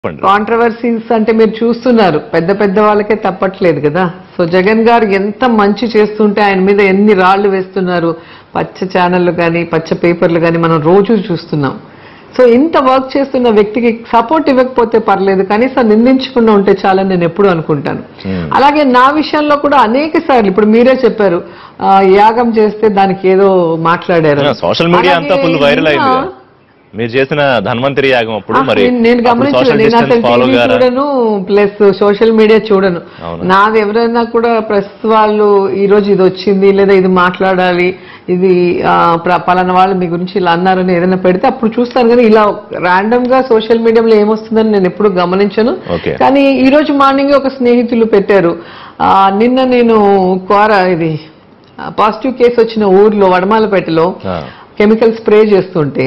చెప్పండి కాంట్రవర్సీస్ అంటే మీరు చూస్తున్నారు పెద్ద పెద్ద వాళ్ళకే తప్పట్లేదు కదా సో జగన్ గారు ఎంత మంచి చేస్తుంటే ఆయన మీద ఎన్ని రాళ్లు వేస్తున్నారు పచ్చ ఛానళ్ళు కానీ పచ్చ పేపర్లు కానీ మనం రోజు చూస్తున్నాం సో ఇంత వర్క్ చేస్తున్న వ్యక్తికి సపోర్ట్ ఇవ్వకపోతే పర్లేదు కనీసం నిందించకుండా ఉంటే చాలని నేను ఎప్పుడు అనుకుంటాను Hmm. అలాగే నా విషయంలో కూడా అనేక సార్లు ఇప్పుడు మీరే చెప్పారు ఆ, యాగం చేస్తే దానికి ఏదో మాట్లాడారు సోషల్ మీడియా అంతా అలాగే ఫుల్ వైరల్ అయింది నిన్న- కదా. మీరు చేసిన ధన్వంతరి యాగం అప్పుడు ఆ, మరి నేను- నేను అప్పుడు గమనించలేదు social నేను distance అసలు follow టీవీ గారా? చూడను ప్లస్ సోషల్ మీడియా చూడను అవును. నాది ఎవరైనా కూడా ప్రెస్ వాళ్ళు ఈ రోజు ఇది వచ్చింది లేదా ఇది మాట్లాడాలి ఇది ఆ, ప్ర- పలానా వాళ్ళు మీ గురించి ఇలా అన్నారని ఏదైనా పెడితే అప్పుడు చూస్తాను కానీ ఇలా ర్యాండమ్ గా సోషల్ మీడియాలో ఏమొస్తుందని నేను ఎప్పుడు గమనించను ఓకే కానీ ఈ రోజు మార్నింగ్ ఒక స్నేహితులు పెట్టారు ఆ, నిన్న నేను కోర ఇది పాజిటివ్ కేసు వచ్చిన ఊర్లో వడమాలపేటలో ఆ. కెమికల్ స్ప్రే చేస్తుంటే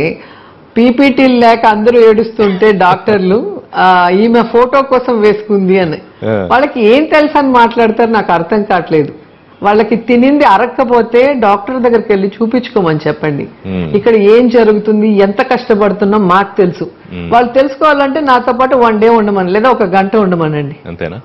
పీపీటీ లేక అందరూ ఏడుస్తుంటే డాక్టర్లు ఆ, ఈమె ఫోటో కోసం వేసుకుంది అని ఆ. వాళ్ళకి ఏం తెలుసు అని మాట్లాడతారు నాకు అర్థం కావట్లేదు వాళ్ళకి తినింది అరక్కపోతే డాక్టర్ దగ్గరికి వెళ్ళి చూపించుకోమని చెప్పండి Hmm. ఇక్కడ ఏం జరుగుతుంది ఎంత కష్టపడుతున్నాం మాకు తెలుసు Hmm. వాళ్ళు తెలుసుకోవాలంటే నాతో పాటు వన్ డే ఉండమని లేదా ఒక గంట ఉండమనండి అంతేనా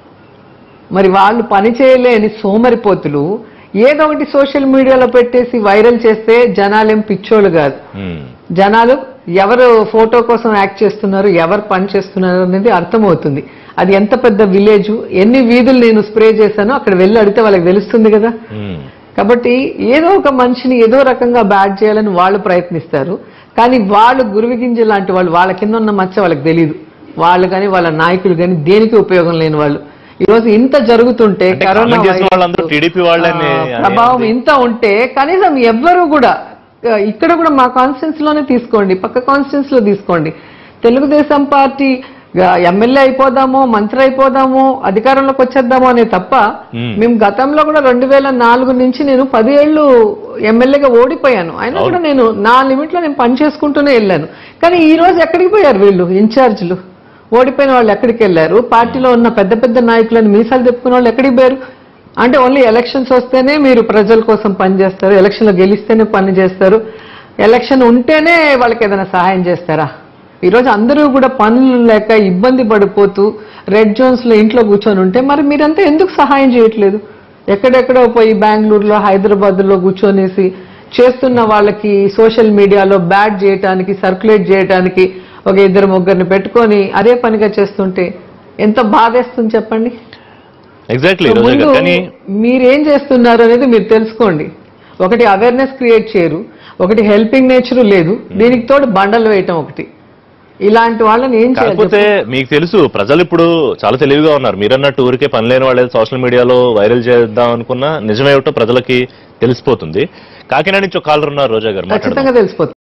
మరి వాళ్ళు పని చేయలేని సోమరిపోతులు ఏదో ఒకటి సోషల్ మీడియాలో పెట్టేసి వైరల్ చేస్తే జనాలేం పిచ్చోళ్ళు కాదు ఉమ్. జనాలు ఎవరు ఫోటో కోసం యాక్ట్ చేస్తున్నారు ఎవరు పని చేస్తున్నారు అనేది అర్థమవుతుంది అది ఎంత పెద్ద విలేజ్ ఎన్ని వీధులు నేను స్ప్రే చేశానో అక్కడ వెళ్ళి అడిగితే వాళ్ళకి తెలుస్తుంది కదా ఉమ్. కాబట్టి ఏదో ఒక మనిషిని ఏదో రకంగా బ్యాడ్ చేయాలని వాళ్ళు ప్రయత్నిస్తారు కానీ వాళ్ళు గురువిగింజ లాంటి వాళ్ళు వాళ్ళ కింద ఉన్న మచ్చ వాళ్ళకి తెలియదు వాళ్ళు కానీ వాళ్ళ నాయకులు కానీ దేనికి ఉపయోగం లేని వాళ్ళు ఈ రోజు ఇంత జరుగుతుంటే అంటే కరోనా comment చేసిన వైరస్, వాళ్ళందరూ టీడీపీ వాళ్ళని ఆ, ప్రభావం ఇంత ఉంటే కనీసం ఎవ్వరు కూడా ఆ, ఇక్కడ కూడా మా కాన్స్టిట్యూన్స్ లోనే తీసుకోండి పక్క కాన్స్టిట్యూన్స్ లో తీసుకోండి తెలుగుదేశం పార్టీ ఎమ్మెల్యే అయిపోదామో మంత్రి అయిపోదామో అధికారంలోకి వచ్చేద్దామో అనే తప్ప Hmm. మేము గతంలో కూడా రెండు వేల నాలుగు నుంచి నేను పది ఏళ్ళు ఎమ్మెల్యేగా ఓడిపోయాను అయినా కూడా నేను నా లిమిట్ లో నేను పని చేసుకుంటూనే వెళ్ళాను కానీ ఈ రోజు ఎక్కడికి పోయారు వీళ్ళు ఇన్ఛార్జీలు ఓడిపోయిన వాళ్ళు ఎక్కడికి వెళ్ళారు పార్టీలో ఉన్న పెద్ద పెద్ద నాయకులను మీసాలు చెప్పుకున్న వాళ్ళు ఎక్కడికి పోయారు అంటే ఓన్లీ ఎలక్షన్స్ వస్తేనే మీరు ప్రజల కోసం పనిచేస్తారు ఎలక్షన్లో గెలిస్తేనే పని చేస్తారు ఎలక్షన్ ఉంటేనే వాళ్ళకి ఏదైనా సహాయం చేస్తారా ఈరోజు అందరూ కూడా పనులు లేక ఇబ్బంది పడిపోతూ రెడ్ జోన్స్ లో ఇంట్లో కూర్చొని ఉంటే మరి మీరంతా ఎందుకు సహాయం చేయట్లేదు ఎక్కడెక్కడో పోయి బెంగళూరులో హైదరాబాద్ లో కూర్చొనేసి చేస్తున్న వాళ్ళకి సోషల్ మీడియాలో బ్యాడ్ చేయటానికి సర్క్యులేట్ చేయటానికి ఒక ఇద్దరు ముగ్గురిని పెట్టుకొని అదే పనిగా చేస్తుంటే ఎంత బాధేస్తుంది చెప్పండి ఎగ్జాక్ట్లీ సో రోజా ముందు గారు కానీ మీరేం చేస్తున్నారు అనేది మీరు తెలుసుకోండి ఒకటి అవేర్నెస్ క్రియేట్ చేయరు ఒకటి హెల్పింగ్ నేచర్ లేదు దీనికి తోడు బండలు వేయటం ఒకటి ఇలాంటి వాళ్ళని ఏం చేయాలి కాకపోతే మీకు తెలుసు ప్రజలు ఇప్పుడు చాలా తెలివిగా ఉన్నారు మీరన్నట్టు ఊరికే పని లేని వాళ్ళు సోషల్ మీడియాలో వైరల్ చేద్దాం అనుకున్నా నిజమేమిటో ప్రజలకి తెలిసిపోతుంది కాకినాడ నుంచి ఒక కాలర్ ఉన్నారు రోజా గారు మాట్లాడదాం ఖచ్చితంగా తెలిసిపోతుంది